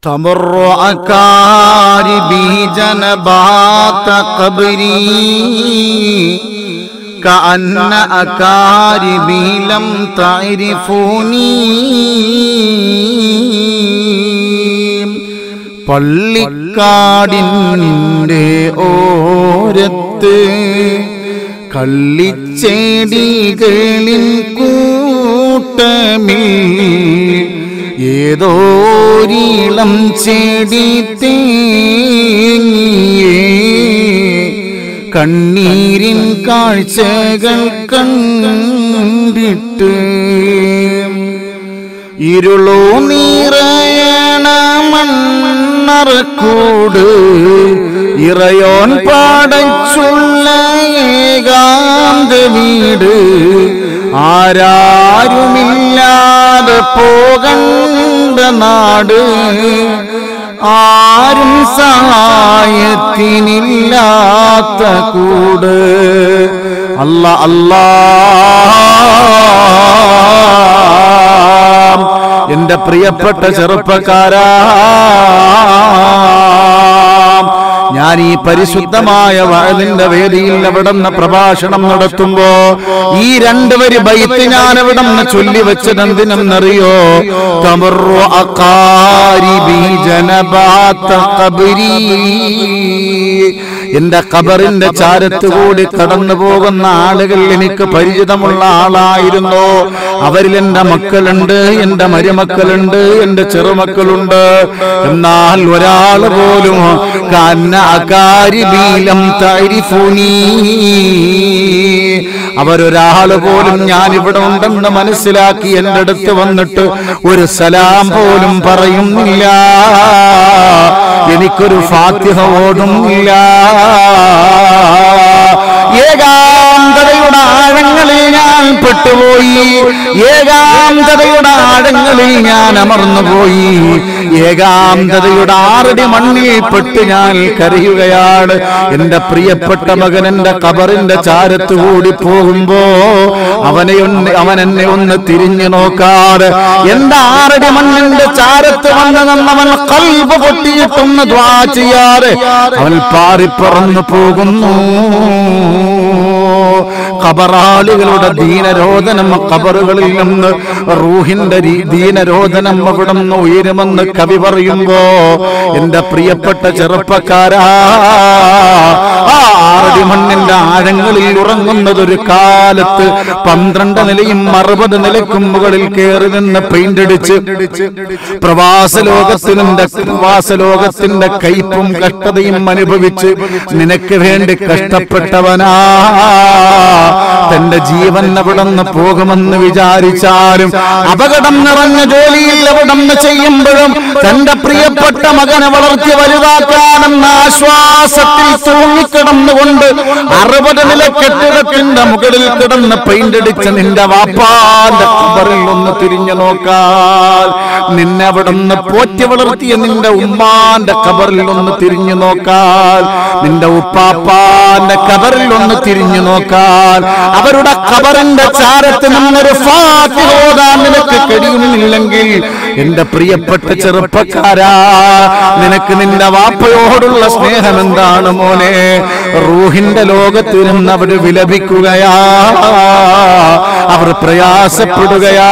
تمر أكاربي جنبات قبري كأن أكاربي لم تعرفوني പള്ളിക്കാടിൻ്റെ ഓരത്ത് കള്ളിച്ചെടികളിൻ കൂട്ടമിൽ ഏതോരീളം ചെടി തേങ്ങിയേ കണ്ണീരിൻ കാഴ്ചകൾ കണ്ടിട്ട് ഇരുളോ നിറയണ മണ്ണറക്കൂട് ഇറയോൻ പാടച്ചുള്ള ഏകാന്ത വീട് ആരാരുമില്ലാതെ പോകണ്ട നാട് ആരും സഹായത്തിനില്ലാത്ത കൂട് അല്ല അല്ലാ എന്റെ പ്രിയപ്പെട്ട ചെറുപ്പക്കാരാ ഞാൻ ഈ പരിശുദ്ധമായ വഴലിന്റെ വേദിയിൽ എവിടെന്ന് പ്രഭാഷണം നടത്തുമ്പോ ഈ രണ്ടുപേര് ബൈത്ത് ഞാൻ എവിടെന്ന് ചൊല്ലി വെച്ചത് എന്തിനെന്നറിയോ തമറു അക്കാരിബി ജനബാത്ത ഖബരി എന്റെ ഖബറിന്റെ ചാരത്ത് കൂടി കടന്നു പോകുന്ന ആളുകൾ എനിക്ക് പരിചിതമുള്ള ആളായിരുന്നു അവരിൽ എന്റെ മക്കളുണ്ട് എന്റെ മരുമക്കളുണ്ട് എന്റെ ചെറുമക്കളുണ്ട് എന്നാൽ ഒരാൾ പോലും കന്ന അകാരിബീലം തരിഫുനീ അവരൊരാള് പോലും ഞാൻ ഇവിടെ ഉണ്ടെന്ന് മനസ്സിലാക്കി എന്റെ അടുത്ത് വന്നിട്ട് ഒരു സലാം പോലും പറയുന്നില്ല എനിക്കൊരു ഫാത്തിഹ ഓടുന്നില്ല ഏകാന്തതയുടെ ആഴങ്ങളിൽ ഞാൻ പെട്ടുപോയി ഏകാന്തതയുടെ ആഴങ്ങളിൽ ഞാൻ അമർന്നുപോയി ഏകാന്തതയുടെ ആറടി മണ്ണിൽ പെട്ട് ഞാൻ കരയുകയാണ് എന്റെ പ്രിയപ്പെട്ട മകൻ എന്റെ കബറിന്റെ ചാരത്ത് കൂടി പോകുമ്പോ അവനെ ഒന്ന് അവൻ എന്നെ ഒന്ന് തിരിഞ്ഞു നോക്കാതെ എന്റെ ആറടി മണ്ണിന്റെ ചാരത്ത് വന്ന് നമ്മവൻ കൽബ് പൊട്ടിയിട്ടൊന്ന് ദ്വാ ചെയ്യാതെ അവൻ പാറിപ്പറന്നു പോകുന്നു ഖബറാളികളുടെ ദീനരോധനം ഖബറുകളിൽ നിന്ന് റൂഹിന്റെ രീ- ദീനരോധനം അവിടെ നിന്ന് ഉയരുമെന്ന് കവി പറയുമ്പോ എന്റെ പ്രിയപ്പെട്ട ചെറുപ്പക്കാരാ ആ ആറടി മണ്ണിന്റെ ആഴങ്ങളിൽ ഉറങ്ങുന്നത് ഒരു കാലത്ത് പന്ത്രണ്ട് നിലയും അറുപത് നിലക്കും മുകളിൽ കയറി നിന്ന് പെയിന്റ് അടിച്ച് പ്രവാസ ലോകത്തിന്റെ പ്രവാസ ലോകത്തിന്റെ കയ്പും കഷ്ടതയും അനുഭവിച്ച് നിനക്ക് വേണ്ടി കഷ്ടപ്പെട്ടവനാ തന്റെ ജീവൻ അവിടുന്ന് പോകുമെന്ന് വിചാരിച്ചാലും അപകടം നിറഞ്ഞ ജോലിയിൽ അവിടുന്ന് ചെയ്യുമ്പോഴും തന്റെ പ്രിയപ്പെട്ട മകനെ വളർത്തി വലുതാക്കാനെന്ന ആശ്വാസത്തിൽ തൂങ്ങിക്കിടന്നുകൊണ്ട് അറുപത് നില കെട്ടിടത്തിന്റെ മുകളിൽ കിടന്ന് പെയിന്റ് അടിച്ച നിന്റെ വാപ്പാന്റെ ഖബറിൽ ഒന്ന് തിരിഞ്ഞു നോക്കാൻ നിന്നെ അവിടുന്ന് പോറ്റി വളർത്തിയ നിന്റെ ഉമ്മാന്റെ ഖബറിൽ ഒന്ന് തിരിഞ്ഞു നോക്കാൻ നിന്റെ ഉപ്പാപ്പാന്റെ ഖബറിൽ ഒന്ന് തിരിഞ്ഞു നോക്കാൻ അവരുടെ ഖബറിന്റെ ചാരത്ത് നിന്നൊരു ഫാത്തിഹ ഓതാൻ നിനക്ക് കഴിയുന്നില്ലെങ്കിൽ എന്റെ പ്രിയപ്പെട്ട ചെറുപ്പക്കാരാ നിനക്ക് നിന്റെ വാപ്പയോടുള്ള സ്നേഹം എന്താണ് മോനെ റൂഹിന്റെ ലോകത്ത് നിന്ന് അവർ വിലപിക്കുകയാ അവർ പ്രയാസപ്പെടുകയാ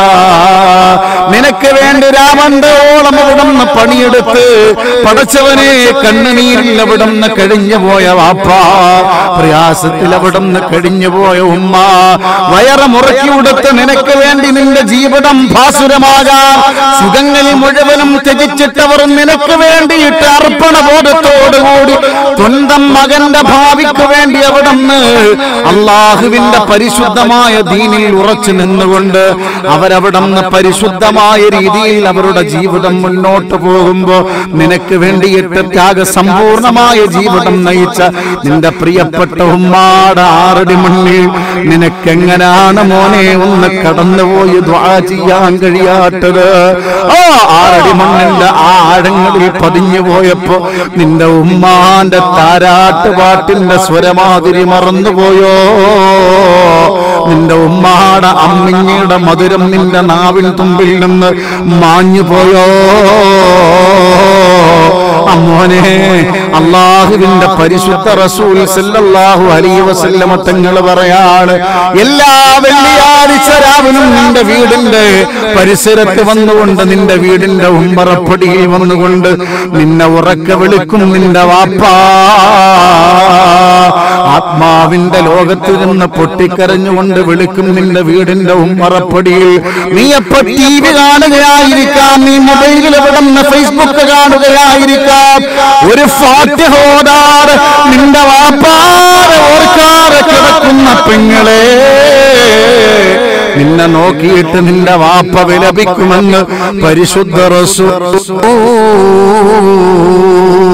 നിനക്ക് വേണ്ടി രാമന്തോളം അവിടുന്ന് പണിയെടുത്ത് പടച്ചവനെ കണ്ണുനീരിൽ അവിടുന്ന് കഴിഞ്ഞു പോയ വാപ്പ പ്രയാസത്തിൽ അവിടുന്ന് കഴിഞ്ഞു പോയ ഉമ്മ വയറ് മുറക്കി കൊടുത്ത് നിനക്ക് വേണ്ടി നിന്റെ ജീവിതം ഭാസുരമാകാം സുഖങ്ങൾ മുഴുവനും ത്യജിച്ചിട്ടവർ നിനക്ക് വേണ്ടിയിട്ട് അർപ്പണ ബോധത്തോടുകൂടി സ്വന്തം മകന്റെ ഭാവിക്ക് വേണ്ടി അവിടുന്ന് അള്ളാഹുവിന്റെ പരിശുദ്ധമായ ദീനിൽ ഉറച്ചു നിന്നുകൊണ്ട് അവരവിടുന്ന് പരിശുദ്ധമായ രീതിയിൽ അവരുടെ ജീവിതം മുന്നോട്ട് പോകുമ്പോ നിനക്ക് വേണ്ടിയിട്ട് ത്യാഗസമ്പൂർണമായ ജീവിതം നയിച്ച നിന്റെ പ്രിയപ്പെട്ട ഉമ്മാടെ ആറടി മുന്നിൽ നിനക്കെങ്ങനാണ് മോനെ ഒന്ന് കടന്നുപോയി ദ്വാ ചെയ്യാൻ കഴിയാത്തത് ആ ആറടി മണ്ണിന്റെ ആ ആഴങ്ങളിൽ പതിഞ്ഞു പോയപ്പോ നിന്റെ ഉമ്മാന്റെ താരാട്ട് പാട്ടിന്റെ സ്വരമാതിരി മറന്നുപോയോ നിന്റെ ഉമ്മാടെ അമ്മിഞ്ഞയുടെ മധുരം നിന്റെ നാവിൻ തുമ്പിൽ നിന്ന് മാഞ്ഞു പോയോ അള്ളാഹുവിന്റെ പരിശുദ്ധ റസൂൽ സല്ലല്ലാഹു അലൈഹി വസല്ലമ തങ്ങൾ പറയാണ് എല്ലാ വെള്ളിയാഴ്ച രാവിലും നിന്റെ വീടിന്റെ പരിസരത്ത് വന്നുകൊണ്ട് നിന്റെ വീടിന്റെ ഉമ്മറപ്പടിയിൽ വന്നുകൊണ്ട് നിന്നെ ഉറക്ക വിളിക്കും നിന്റെ വാപ്പാ ആത്മാവിന്റെ ലോകത്ത് നിന്ന് പൊട്ടിക്കരഞ്ഞുകൊണ്ട് വിളിക്കും നിന്റെ വീടിന്റെ ഉമ്മറപ്പടിയിൽ നീ എപ്പോ ടി വി കാണുകയായിരിക്കാം നീ മൊബൈലിൽ വിടുന്ന ഫേസ്ബുക്ക് കാണുകയായിരിക്കാം ഒരു ഫാത്തിഹ ഓതാറ് നിന്റെ വാപ്പാറെ ഓർക്കാറെ കിടക്കുന്ന പെങ്ങളെ നിന്നെ നോക്കിയിട്ട് നിന്റെ വാപ്പ വിലപിക്കുമെന്ന് പരിശുദ്ധ റസൂ